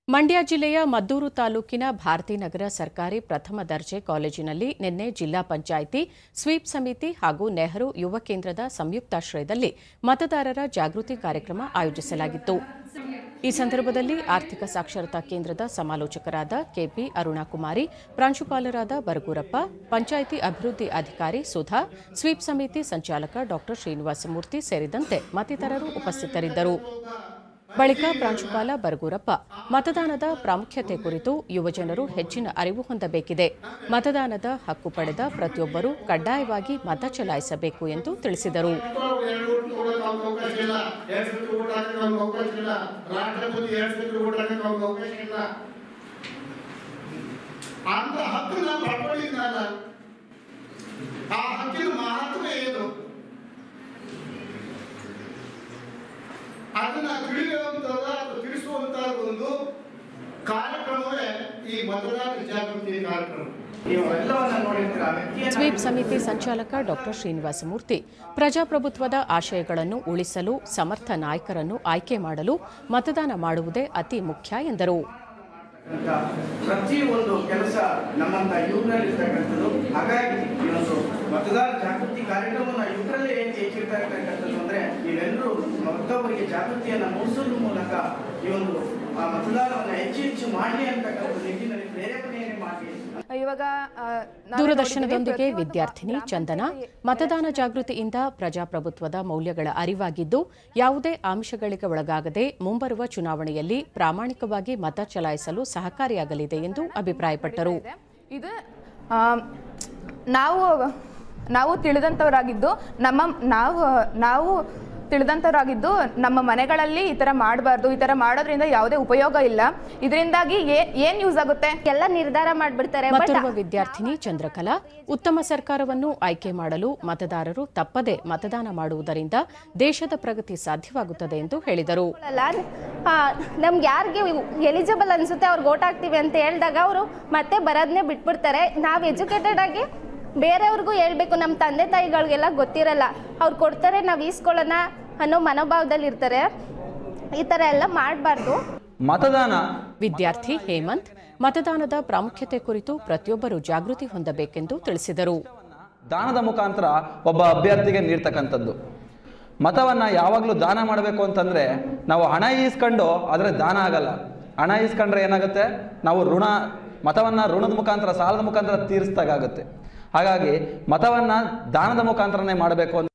ಮಂಡ್ಯ ಜಿಲ್ಲೆಯ ಮದ್ದೂರು ತಾಲೂಕಿನ ಭಾರತೀನಗರ ಸರ್ಕಾರಿ ಪ್ರಥಮ ದರ್ಜೆ ಕಾಲೇಜಿನಲ್ಲಿ ನಿನ್ನೆ ಜಿಲ್ಲಾ ಪಂಚಾಯಿತಿ ಸ್ವೀಪ್ ಸಮಿತಿ ಹಾಗೂ ನೆಹರು ಯುವ ಕೇಂದ್ರದ ಸಂಯುಕ್ತಾಶ್ರಯದಲ್ಲಿ ಮತದಾರರ ಜಾಗೃತಿ ಕಾರ್ಯಕ್ರಮ ಆಯೋಜಿಸಲಾಗಿತ್ತು ಈ ಸಂದರ್ಭದಲ್ಲಿ ಆರ್ಥಿಕ ಸಾಕ್ಷರತಾ ಕೇಂದ್ರದ ಸಮಾಲೋಚಕರಾದ ಕೆಪಿ ಅರುಣಾಕುಮಾರಿ ಪ್ರಾಂಶುಪಾಲರಾದ ಬರಗೂರಪ್ಪ ಪಂಚಾಯಿತಿ ಅಭಿವೃದ್ಧಿ ಅಧಿಕಾರಿ ಸುಧಾ ಸ್ವೀಪ್ ಸಮಿತಿ ಸಂಚಾಲಕ ಡಾ ಶ್ರೀನಿವಾಸಮೂರ್ತಿ ಸೇರಿದಂತೆ ಮತ್ತಿತರರು ಉಪಸ್ಥಿತರಿದ್ದರು ಬಳಿಕ ಪ್ರಾಂಶುಪಾಲ ಬರಗೂರಪ್ಪ ಮತದಾನದ ಪ್ರಾಮುಖ್ಯತೆ ಕುರಿತು ಯುವಜನರು ಹೆಚ್ಚಿನ ಅರಿವು ಹೊಂದಬೇಕಿದೆ ಮತದಾನದ ಹಕ್ಕು ಪಡೆದ ಪ್ರತಿಯೊಬ್ಬರೂ ಕಡ್ಡಾಯವಾಗಿ ಮತ ಚಲಾಯಿಸಬೇಕು ಎಂದು ತಿಳಿಸಿದರು ಎರಡು ಓಟ್ ತಗೊಳಕ್ ಅವ್ನಿಗೆ ಅವಕಾಶ ಇಲ್ಲ ಎರಡು ಸತಿ ಓಟ್ ಹಾಕಕ್ಕೆ ಅವ್ನಿಗೆ ಅವಕಾಶ ಇಲ್ಲ ರಾಷ್ಟ್ರಪತಿ ಎರಡು ಸತಿ ಓಟ್ ಹಾಕಕ್ಕೆ ಅವ್ನಿಗೆ ಅವಕಾಶ ಇಲ್ಲ ಅಂತ ಹಕ್ಕನ್ನ ಪಡ್ಕೊಂಡಿದ್ನಲ್ಲ ಆ ಹಕ್ಕಿನ ಮಹತ್ವ ಏನು ಅದನ್ನ ತಿಳಿಯುವಂತದ ಅಥವಾ ತಿಳಿಸುವಂತ ಒಂದು ಕಾರ್ಯಕ್ರಮವೇ ಈ ಮತದಾರ ಜಾಗೃತಿ ಕಾರ್ಯಕ್ರಮ ನೀವೆಲ್ಲವನ್ನ ನೋಡಿರ್ತೀರ ಆ ವ್ಯಕ್ತಿಯನ್ನ ಸ್ವೀಪ್ ಸಮಿತಿ ಸಂಚಾಲಕ ಡಾ ಶ್ರೀನಿವಾಸಮೂರ್ತಿ ಪ್ರಜಾಪ್ರಭುತ್ವದ ಆಶಯಗಳನ್ನು ಉಳಿಸಲು ಸಮರ್ಥ ನಾಯಕರನ್ನು ಆಯ್ಕೆ ಮಾಡಲು ಮತದಾನ ಮಾಡುವುದೇ ಅತಿ ಮುಖ್ಯ ಎಂದರು ಅಂತ ಪ್ರತಿಯೊಂದು ಕೆಲಸ ನಮ್ಮಂತ ಯುವಕರಲ್ಲಿ ಇರ್ತಕ್ಕಂಥದ್ದು ಹಾಗಾಗಿ ಈ ಒಂದು ಮತದಾರ ಜಾಗೃತಿ ಕಾರ್ಯಕ್ರಮನ ಯುವಕರಲ್ಲೇ ಏನ್ ಹೆಚ್ಚಿರ್ತಾ ಇರ್ತಕ್ಕಂಥದ್ದು ಅಂದ್ರೆ ನೀವೆಲ್ಲರೂ ಮತ್ತೊಬ್ಬರಿಗೆ ಜಾಗೃತಿಯನ್ನ ಮೂಡಿಸೋದ್ರ ಮೂಲಕ ಈ ಒಂದು ಆ ಮತದಾರವನ್ನ ಹೆಚ್ಚು ಹೆಚ್ಚು ಮಾಡಿ ಅಂತಕ್ಕಂಥ ನಿಟ್ಟಿನಲ್ಲಿ ಪ್ರೇರೇಪಣೆಯನ್ನೇ ಮಾಡಿ ಇವಾಗ ಆ, ನಾವೇ ದೂರದರ್ಶನದೊಂದಿಗೆ ನೋಡಿದ್ದೀವಿ, ಪ್ರತಿಯೊಂದು ವಿದ್ಯಾರ್ಥಿನಿ ಗ್ರಾಮ ಚಂದನ ಪಂಚಾಯತಿ ಮತದಾನ ಜಾಗೃತಿಯಿಂದ ಪ್ರಜಾಪ್ರಭುತ್ವದ ಮೌಲ್ಯಗಳ ಅರಿವಾಗಿದ್ದು ಯಾವುದೇ ಆಮಿಷಗಳಿಗೆ ಒಳಗಾಗದೆ ಮುಂಬರುವ ಚುನಾವಣೆಯಲ್ಲಿ ಪ್ರಾಮಾಣಿಕವಾಗಿ ಮತ ಚಲಾಯಿಸಲು ಸಹಕಾರಿಯಾಗಲಿದೆ ಎಂದು ಅಭಿಪ್ರಾಯಪಟ್ಟರು ಇದೆ. ಇದು ಆ, ನಾವು ನಾವು ತಿಳಿದಂಥವರಾಗಿದ್ದು ನಮ್ಮ ನಾವು ನಾವು ತಿಳಿದಂಥವರಾಗಿದ್ದು ನಮ್ಮ ಮನೆಗಳಲ್ಲಿ ಈ ಥರ ಮಾಡಬಾರ್ದು ಈ ಥರ ಮಾಡೋದ್ರಿಂದ ಯಾವುದೇ ಉಪಯೋಗ ಇಲ್ಲ ಇದರಿಂದಾಗಿ ಏನು ಯೂಸ್ ಆಗುತ್ತೆ ಎಲ್ಲ ನಿರ್ಧಾರ ಮಾಡ್ಬಿಡ್ತಾರೆ ಬಟ್ ಮತ್ತೋರ್ವ ವಿದ್ಯಾರ್ಥಿನಿ ಚಂದ್ರಕಲಾ ಉತ್ತಮ ಸರ್ಕಾರವನ್ನು ಆಯ್ಕೆ ಮಾಡಲು ಮತದಾರರು ತಪ್ಪದೆ ಮತದಾನ ಮಾಡುವುದರಿಂದ ದೇಶದ ಪ್ರಗತಿ ಸಾಧ್ಯವಾಗುತ್ತದೆ ಎಂದು ಹೇಳಿದರು ಅಲ್ಲ ನಮ್ಗೆ ಯಾರಿಗೆ ಎಲಿಜಿಬಲ್ ಅನ್ಸುತ್ತೆ ಅವ್ರಿಗೆ ಓಟ್ ಹಾಕ್ತೀವಿ ಅಂತ ಹೇಳಿದಾಗ ಅವರು ಮತ್ತೆ ಬರೋದನ್ನೇ ಬಿಟ್ಬಿಡ್ತಾರೆ ನಾವು ಎಜುಕೇಟೆಡ್ ಆಗಿ ಬೇರೆಯವ್ರಿಗೂ ಹೇಳ್ಬೇಕು ನಮ್ಮ ತಂದೆ ತಾಯಿಗಳಿಗೆಲ್ಲ ಗೊತ್ತಿರಲ್ಲ ಅವ್ರು ಕೊಡ್ತಾರೆ ನಾವು ಈಸ್ಕೊಳ್ಳೋಣ ಅನ್ನೋ ಮನೋಭಾವದಲ್ಲಿ ಇರ್ತಾರೆ ಈ ಥರ ಎಲ್ಲ ಮಾಡಬಾರ್ದು ಮತದಾನ ವಿದ್ಯಾರ್ಥಿ ಹೇಮಂತ್ ಮತದಾನದ ಪ್ರಾಮುಖ್ಯತೆ ಕುರಿತು ಪ್ರತಿಯೊಬ್ಬರು ಜಾಗೃತಿ ಹೊಂದಬೇಕೆಂದು ತಿಳಿಸಿದರು ದಾನದ ಮುಖಾಂತರ ಒಬ್ಬ ಅಭ್ಯರ್ಥಿಗೆ ನೀಡ್ತಕ್ಕಂಥದ್ದು ಮತವನ್ನು ಯಾವಾಗಲೂ ದಾನ ಮಾಡಬೇಕು ಅಂತಂದರೆ ನಾವು ಹಣ ಈಸ್ಕೊಂಡು ಆದರೆ ದಾನ ಆಗಲ್ಲ ಹಣ ಈಸ್ಕೊಂಡ್ರೆ ಏನಾಗುತ್ತೆ ನಾವು ಋಣ ಮತವನ್ನು ಋಣದ ಮುಖಾಂತರ ಸಾಲದ ಮುಖಾಂತರ ತೀರಿಸ್ದಾಗುತ್ತೆ ಹಾಗಾಗಿ ಮತವನ್ನು ದಾನದ ಮುಖಾಂತರನೇ ಮಾಡಬೇಕು ಅಂತ